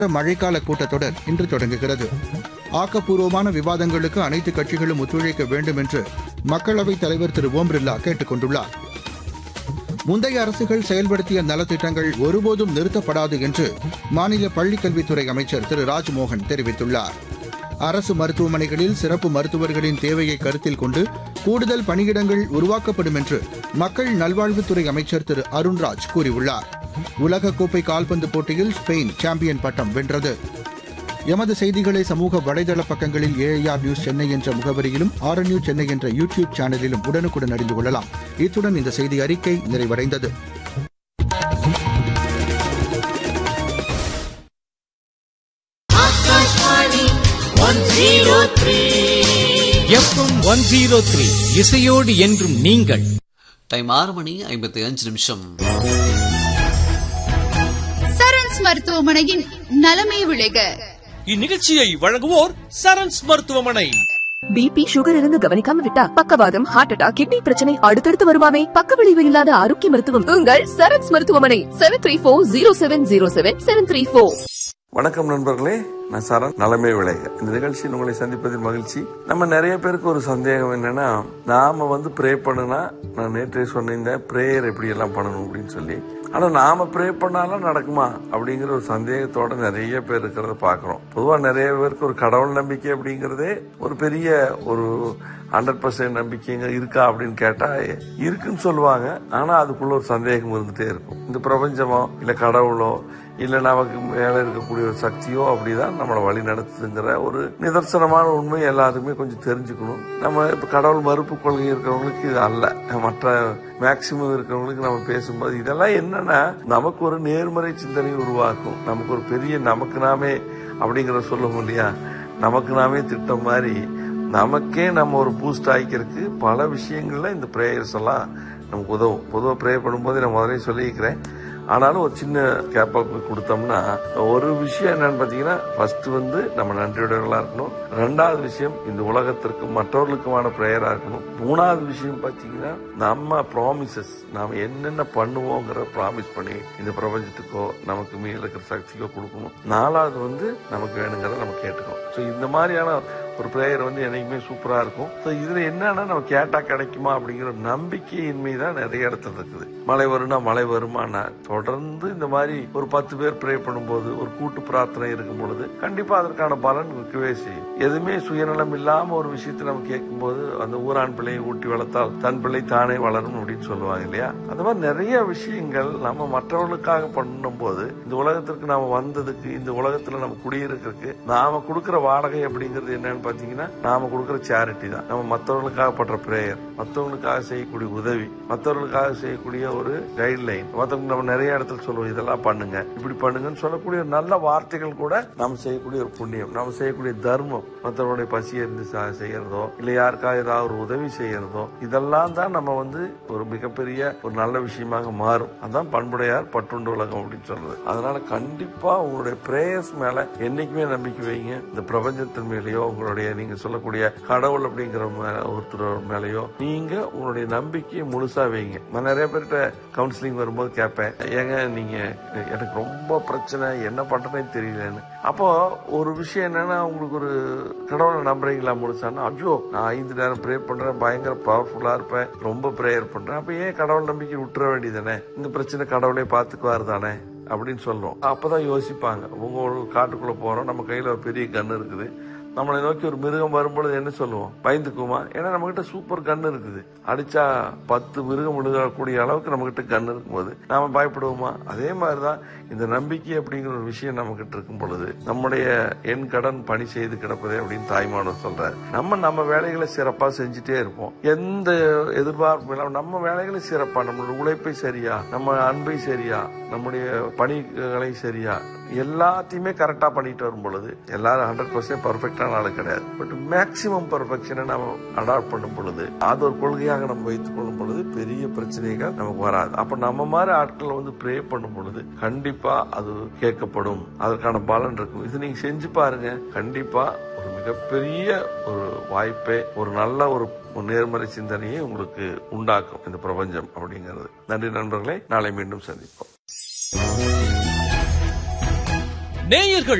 மழைக்கால கூட்டத்தொடர் இன்று தொடங்குகிறது ஆக்கப்பூர்வமான விவாதங்களுக்கு அனைத்து கட்சிகளும் ஒத்துழைக்க வேண்டும் என்று மக்களவைத் தலைவர் திரு ஓம் பிர்லா கேட்டுக் கொண்டுள்ளார் முந்தைய அரசுகள் செயல்படுத்திய நலத்திட்டங்கள் ஒருபோதும் நிறுத்தப்படாது என்று மாநில பள்ளிக்கல்வித்துறை அமைச்சர் திரு ராஜ்மோகன் தெரிவித்துள்ளார் அரசு மருத்துவமனைகளில் சிறப்பு மருத்துவர்களின் தேவையை கருத்தில் கொண்டு கூடுதல் பணியிடங்கள் உருவாக்கப்படும் என்று மக்கள் நல்வாழ்வுத்துறை அமைச்சர் திரு அருண்ராஜ் கூறியுள்ளார் உலகக்கோப்பை கால்பந்து போட்டியில் ஸ்பெயின் சாம்பியன் பட்டம் வென்றது எமது செய்திகளை சமூக வலைதள பக்கங்களில் ஏஐஆர் நியூஸ் சென்னை என்ற முகவரியிலும் ஆர் நியூஸ் சென்னை என்ற யூடியூப் சேனலிலும் உடனுக்குடன் அறிந்து கொள்ளலாம் இத்துடன் இந்த செய்தி அறிக்கை நிறைவடைந்தது Akashvani one zero three FM one zero three இசையோடு என்றும் நீங்கள் டைம் ஆறு மணி ஐம்பத்தி அஞ்சு நிமிஷம் சரண்ஸ் மருத்துவமனையின் நலமே விளைக இந்நிகழ்ச்சியை வழங்குவோர் சரண்ஸ் மருத்துவமனை பிபி சுகர் இருந்து கவனிக்காம விட்டா பக்கவாதம் ஹார்ட் அட்டாக் கிட்னி பிரச்சனை அடுத்தடுத்து வருமாமே பக்க விளைவு இல்லாத ஆரோக்கிய மருத்துவம் உங்கள் சரண்ஸ் மருத்துவமனை seven three four zero seven zero seven seven three four வணக்கம் நண்பர்களே நான் சரண் நலமே விளைக இந்த நிகழ்ச்சியில் உங்களை சந்திப்பதில் மகிழ்ச்சி நம்ம நிறைய பேருக்கு ஒரு சந்தேகம் என்னன்னா நாம வந்து ப்ரே பண்ணுனா நான் நேற்றே சொன்னிருந்தேன் ப்ரேயர் எப்படி எல்லாம் பண்ணணும் அப்படின்னு சொல்லி ஆனா நாம ப்ரே பண்ணாலும் நடக்குமா அப்படிங்கிற ஒரு சந்தேகத்தோட நிறைய பேர் இருக்கிறத பாக்குறோம் பொதுவா நிறைய பேருக்கு ஒரு கடவுள் நம்பிக்கை அப்படிங்கறதே ஒரு பெரிய ஒரு ஹண்ட்ரட் பர்சன்ட் நம்பிக்கைங்க இருக்கா அப்படின்னு கேட்டா இருக்குன்னு சொல்லுவாங்க ஆனா அதுக்குள்ள ஒரு சந்தேகம் இருந்துட்டே இருக்கும் இந்த பிரபஞ்சமோ இல்ல கடவுளோ இல்ல நமக்கு மேல இருக்கக்கூடிய ஒரு சக்தியோ அப்படிதான் நம்மளை வழி நடத்துதுங்கிற ஒரு நிதர்சனமான உண்மை எல்லாருமே கொஞ்சம் தெரிஞ்சுக்கணும் நம்ம இப்ப கடவுள் மறுப்பு கொள்கை இருக்கிறவங்களுக்கு இது அல்ல மற்ற மேக்சிமம் இருக்கிறவங்களுக்கு நம்ம பேசும்போது இதெல்லாம் என்னன்னா நமக்கு ஒரு நேர்மறை சிந்தனை உருவாக்கும் நமக்கு ஒரு பெரிய நமக்கு நாமே அப்படிங்கிற சொல்லுவோம் இல்லையா நமக்கு நாமே திட்டம் மாதிரி நமக்கே நம்ம ஒரு பூஸ்ட் ஆகிக்கிறதுக்கு பல விஷயங்கள்ல இந்த ப்ரேயர்ஸ் எல்லாம் நமக்கு உதவும் பொதுவாக ப்ரே பண்ணும்போது நான் முதலே சொல்லியிருக்கிறேன் ஆனாலும் ஒரு சின்ன கேப்பாக கொடுத்தோம்னா ஒரு விஷயம் என்னன்னு பார்த்தீங்கன்னா ஃபர்ஸ்ட் வந்து நம்ம நன்றியுடையவர்களா இருக்கணும் ரெண்டாவது விஷயம் இந்த உலகத்திற்கும் மற்றவர்களுக்குமான ப்ரேயரா இருக்கணும் மூணாவது விஷயம் பார்த்தீங்கன்னா நம்ம ப்ராமிசஸ் நாம என்னென்ன பண்ணுவோங்கிற ப்ராமிஸ் பண்ணி இந்த பிரபஞ்சத்துக்கோ நமக்கு மேல இருக்கிற சக்திக்கோ கொடுக்கணும் நாலாவது வந்து நமக்கு வேணுங்கிறத நம்ம கேட்டுக்கணும் ஸோ இந்த மாதிரியான ஒரு ப்ரேயர் வந்து என்னைக்குமே சூப்பரா இருக்கும் ஸோ இதுல என்னன்னா நம்ம கேட்டா கிடைக்குமா அப்படிங்கிற நம்பிக்கையின்மை தான் நிறைய இடத்துல இருக்குது மழை வரும்னா மழை வருமானா தொடர்ந்து இந்த மாதிரி ஒரு பத்து பேர் ப்ரே பண்ணும்போது ஒரு கூட்டு பிரார்த்தனை இருக்கும் பொழுது கண்டிப்பா அதற்கான பலன் இருக்கவே செய்யும் எதுவுமே சுயநலம் இல்லாம ஒரு விஷயத்தை நம்ம கேட்கும்போது அந்த ஊரான் பிள்ளையை ஊட்டி வளர்த்தால் தன் பிள்ளை தானே வளரும் அப்படின்னு சொல்லுவாங்க இல்லையா அந்த மாதிரி நிறைய விஷயங்கள் நம்ம மற்றவர்களுக்காக பண்ணும்போது இந்த உலகத்திற்கு நாம வந்ததுக்கு இந்த உலகத்துல நம்ம குடியிருக்கிறதுக்கு நாம கொடுக்கிற வாடகை அப்படிங்கிறது என்னன்னு பாத்தீங்கன்னா நாம கொடுக்கிற சேரிட்டி தான் நம்ம மற்றவர்களுக்காக பண்ற பிரேயர் மற்றவங்களுக்காக செய்யக்கூடிய உதவி மற்றவர்களுக்காக செய்யக்கூடிய ஒரு கைட்லைன் மற்றவங்க நம்ம நிறைய இடத்துல சொல்லுவோம் இதெல்லாம் பண்ணுங்க இப்படி பண்ணுங்கன்னு சொல்லக்கூடிய ஒரு நல்ல வார்த்தைகள் கூட நம்ம செய்யக்கூடிய ஒரு புண்ணியம் நம்ம செய்யக்கூடிய தர்மம் மற்றவருடைய பசி இருந்து சா- செய்யறதோ இல்ல யாருக்காக ஏதாவது ஒரு உதவி செய்யறதோ இதெல்லாம் தான் நம்ம வந்து ஒரு மிகப்பெரிய ஒரு நல்ல விஷயமாக மாறும் அதான் பண்புடையார் பட்டுண்டு உலகம் அப்படின்னு சொல்றது அதனால கண்டிப்பா உங்களுடைய பிரேயர்ஸ் மேல என்னைக்குமே நம்பிக்கை வைங்க இந்த பிரபஞ்சத்தின் மேலேயோ உங்களுடைய நீங்க சொல்லக்கூடிய கடவுள் அப்படிங்கிற மே- ஒருத்தர் மேலேயோ நீங்க உங்களுடைய நம்பிக்கையை முழுசா வைங்க நான் நிறைய பேர்கிட்ட கவுன்சிலிங் வரும்போது கேட்பேன் ஏங்க நீங்க எனக்கு ரொம்ப பிரச்சனை என்ன பண்றேனே தெரியலன்னு அப்போ ஒரு விஷயம் என்னன்னா உங்களுக்கு ஒரு கடவுளை நம்புறீங்களா முழுசான்னா ஐயோ நான் ஐந்து நேரம் ப்ரே பண்றேன் பயங்கர பவர்ஃபுல்லா இருப்பேன் ரொம்ப ப்ரேயர் பண்றேன் அப்ப ஏன் கடவுள் நம்பிக்கை விட்டுற வேண்டியதானே இந்த பிரச்சனை கடவுளே பாத்துக்குவாரு தானே அப்படின்னு சொல்றோம் அப்பதான் யோசிப்பாங்க உங்க ஒரு காட்டுக்குள்ள போறோம் நம்ம கையில ஒரு பெரிய கன் இருக்குது நம்மளை நோக்கி ஒரு மிருகம் வரும்பொழுது என்ன சொல்லுவோம் பயந்துக்குமா ஏன்னா நம்ம கிட்ட சூப்பர் கன் இருக்குது அடிச்சா பத்து மிருகம் விழுகக்கூடிய அளவுக்கு நம்ம கிட்ட கன் இருக்கும்போது நாம பயப்படுவோமா அதே மாதிரிதான் இந்த நம்பிக்கை அப்படிங்கிற ஒரு விஷயம் நம்ம கிட்ட இருக்கும் பொழுது நம்முடைய என் கடன் பணி செய்து கிடப்பதே அப்படின்னு தாய்மானவர் சொல்றாரு நம்ம நம்ம வேலைகளை சிறப்பா செஞ்சுட்டே இருப்போம் எந்த எதிர்பார்ப்பும் இல்லாம நம்ம வேலைகளை சிறப்பா நம்மளோட உழைப்பை சரியா நம்ம அன்பை சரியா நம்முடைய பணிகளை சரியா எல்லாத்தையுமே கரெக்டா பண்ணிட்டு வரும் பொழுது எல்லாரும் ஹண்ட்ரட் பர்சன்ட் பர்ஃபெக்டான ஆளு கிடையாது பட் மேக்சிமம் பர்ஃபெக்ஷனை நம்ம அடாப்ட் பண்ணும் பொழுது அது ஒரு கொள்கையாக நம்ம வைத்துக் கொள்ளும் பொழுது பெரிய பிரச்சனைகள் நமக்கு வராது அப்ப நம்ம மாதிரி ஆட்களை வந்து ப்ரே பண்ணும் பொழுது கண்டிப்பா அது கேட்கப்படும் அதற்கான பலன் இருக்கும் இது நீங்க செஞ்சு பாருங்க கண்டிப்பா ஒரு மிகப்பெரிய ஒரு வாய்ப்பை ஒரு நல்ல ஒரு ஒரு நேர்மறை சிந்தனையை உங்களுக்கு உண்டாக்கும் இந்த பிரபஞ்சம் அப்படிங்கிறது நன்றி நண்பர்களே நாளை மீண்டும் சந்திப்போம் நேயர்கள்